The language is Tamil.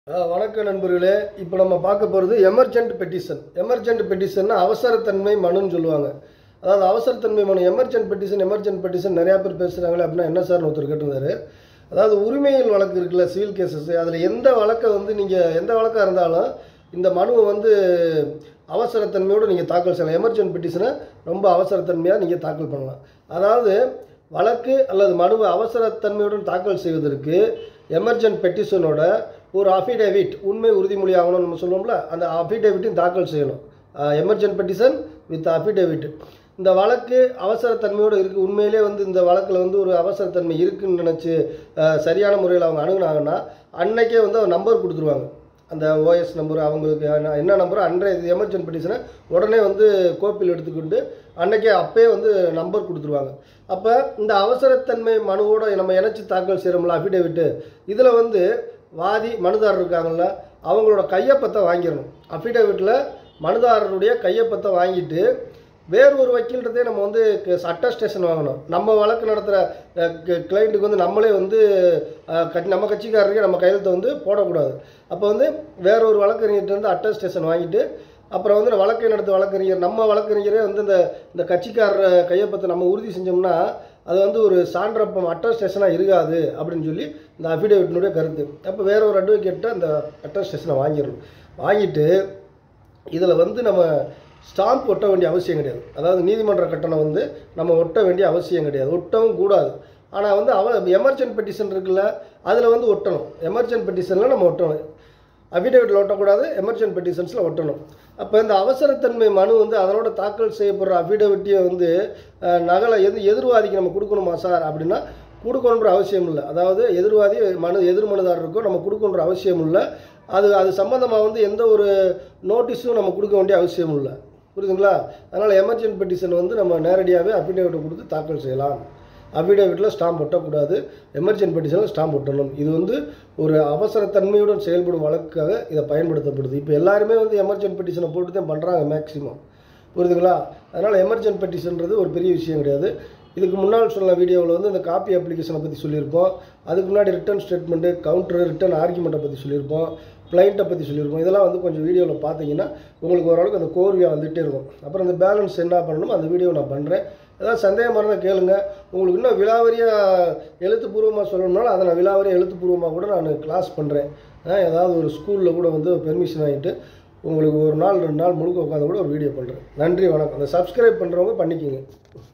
ஆ, வணக்கம் நண்பர்களே இப்போ நம்ம பார்க்க போகிறது எமர்ஜென்ட் பெட்டிஷன் எமர்ஜென்ட் பெட்டிஷன்னா அவசரத்தன்மை மனுன்னு சொல்லுவாங்க அதாவது அவசரத்தன்மை மனு எமர்ஜென்ட் பெட்டிஷன் எமர்ஜென்ட் பெட்டிஷன் நிறையா பேர் பேசுகிறாங்களே அப்படின்னா என்ன சார் ஒருத்தர் கேட்டிருந்தாரு அதாவது உரிமையில் வழக்கு இருக்குல்ல சிவில் கேசஸ் அதில் எந்த வழக்கை வந்து நீங்கள் எந்த வழக்காக இருந்தாலும் இந்த மனுவை வந்து அவசரத்தன்மையோடு நீங்கள் தாக்கல் செய்யலாம் எமர்ஜென்ட் பெட்டிஷனை ரொம்ப அவசரத்தன்மையாக நீங்கள் தாக்கல் பண்ணலாம் அதாவது வழக்கு அல்லது மனுவை அவசரத்தன்மையுடன் தாக்கல் செய்வதற்கு எமர்ஜென்ட் பெட்டிஷனோட ஒரு அஃபிடேவிட் உண்மை உறுதிமொழி ஆகணும்னு நம்ம சொல்லுவோம்ல அந்த அஃபிடேவிட்டையும் தாக்கல் செய்யணும் எமர்ஜென்ட் பெட்டிஷன் வித் அஃபிடேவிட் இந்த வழக்கு அவசரத்தன்மையோடு இருக்குது உண்மையிலே வந்து இந்த வழக்கில் வந்து ஒரு அவசரத்தன்மை இருக்குன்னு நினச்சி சரியான முறையில் அவங்க அணுகுனாங்கன்னா அன்னைக்கே வந்து அவர் நம்பர் கொடுத்துருவாங்க அந்த ஓஎஸ் நம்பர் அவங்களுக்கு என்ன- என்ன நம்பரோ அன்றைய எமர்ஜென்ட் பெட்டிஷனை உடனே வந்து கோப்பில் எடுத்துக்கொண்டு அன்னைக்கே அப்பயே வந்து நம்பர் கொடுத்துருவாங்க அப்போ இந்த அவசரத்தன்மை மனுவோட நம்ம இணைச்சி தாக்கல் செய்கிறோம்ல அஃபிடேவிட்டு இதில் வந்து வாதி மனுதாரர் இருக்காங்கல்ல அவங்களோட கையொப்பத்தை வாங்கிடணும் அஃபிடேவிட்டில் மனுதாரருடைய கையொப்பத்தை வாங்கிட்டு வேறு ஒரு வக்கீல்கிட்டதே நம்ம வந்து அட்டஸ்டேஷன் வாங்கணும் நம்ம வழக்கு நடத்துகிற கிளைண்ட்டுக்கு வந்து நம்மளே வந்து அஹ், கட்சி- நம்ம கட்சிக்காரருக்கு நம்ம கையெழுத்தை வந்து போடக்கூடாது அப்போ வந்து வேற ஒரு வழக்கறிஞர்கிட்ட வந்து அட்டஸ்டேஷன் வாங்கிட்டு அப்புறம் வந்து வழக்கை நடத்த வழக்கறிஞர் நம்ம வழக்கறிஞரே வந்து இந்த இந்த கட்சிக்காரர் கையொப்பத்தை நம்ம உறுதி செஞ்சோம்னா அது வந்து ஒரு சான்றப்பம் அட்டஸ்டேஷனாக இருக்காது அப்படின்னு சொல்லி இந்த அஃபிடேவிட்டினுடைய கருத்து அப்போ வேற ஒரு அட்வொகேட்டை அந்த அட்டஸ்டேஷனை வாங்கிடணும் வாங்கிட்டு இதில் வந்து நம்ம ஸ்டாம்ப் ஒட்ட வேண்டிய அவசியம் கிடையாது அதாவது நீதிமன்ற கட்டணம் வந்து நம்ம ஒட்ட வேண்டிய அவசியம் கிடையாது ஒட்டவும் கூடாது ஆனால் வந்து அவ எமர்ஜென்ட் பெட்டிஷன் இருக்குல்ல அதில் வந்து ஒட்டணும் எமர்ஜென்ட் பெட்டிஷனில் நம்ம ஒட்டணும் அஃபிடேவிட்டில் ஒட்டக்கூடாது எமர்ஜென்ட் பெட்டிஷன்ஸில் ஒட்டணும் அப்போ இந்த அவசரத்தன்மை மனு வந்து அதனோட தாக்கல் செய்யப்படுற அஃபிடேவிட்டியை வந்து அஹ், நகலை எது எதிர்வாதிக்கு நம்ம கொடுக்கணுமா சார் அப்படின்னா கொடுக்கணுன்ற அவசியம் இல்லை அதாவது எதிர்வாதி மனு எதிர் மனுதாரருக்கும் நம்ம கொடுக்கணுன்ற அவசியம் இல்லை அது அது சம்மந்தமாக வந்து எந்த ஒரு நோட்டீஸும் நம்ம கொடுக்க வேண்டிய அவசியம் இல்லை புரியுதுங்களா அதனால் எமர்ஜென்ட் பெட்டிஷன் வந்து நம்ம நேரடியாகவே அஃபிடேவிட்டை கொடுத்து தாக்கல் செய்யலாம் அஃபிடேவிட்டில் ஸ்டாம்ப் ஒட்டக்கூடாது எமர்ஜென்ட் பெட்டிஷனில் ஸ்டாம்ப் ஒட்டணும் இது வந்து ஒரு அவசரத்தன்மையுடன் செயல்படும் வழக்காக இதை பயன்படுத்தப்படுது இப்போ எல்லாருமே வந்து எமர்ஜென்ட் பெட்டிஷனை போட்டு தான் பண்ணுறாங்க மேக்ஸிமம் புரியுதுங்களா அதனால் எமர்ஜென்ட் பெட்டிஷன்றது ஒரு பெரிய விஷயம் கிடையாது இதுக்கு முன்னால் சொன்ன வீடியோவில் வந்து இந்த காப்பி அப்ளிகேஷனை பற்றி சொல்லியிருப்போம் அதுக்கு முன்னாடி ரிட்டர்ன் ஸ்டேட்மெண்ட்டு கவுண்டர் ரிட்டர்ன் ஆர்குமெண்ட்டை பற்றி சொல்லியிருப்போம் பிளைண்ட்டை பற்றி சொல்லியிருப்போம் இதெல்லாம் வந்து கொஞ்சம் வீடியோவில் பார்த்தீங்கன்னா உங்களுக்கு ஓரளவுக்கு அந்த கோர்வையாக வந்துகிட்டே இருக்கும் அப்புறம் அந்த பேலன்ஸ் என்ன பண்ணணுமோ அந்த வீடியோ நான் பண்ணுறேன் ஏதாவது சந்தேகமாக இருந்தால் கேளுங்க உங்களுக்கு இன்னும் விலாவரியாக எழுத்துப்பூர்வமாக சொல்லணும்னாலும் அதை நான் விலாவரியாக எழுத்துப்பூர்வமாக கூட நான் கிளாஸ் பண்ணுறேன் ஏதாவது ஒரு ஸ்கூலில் கூட வந்து பெர்மிஷன் ஆகிட்டு உங்களுக்கு ஒரு நாள் ரெண்டு நாள் முழுக்க உட்காந்து கூட ஒரு வீடியோ பண்ணுறேன் நன்றி வணக்கம் அந்த சப்ஸ்கிரைப் பண்ணுறவங்க பண்ணிக்கோங்க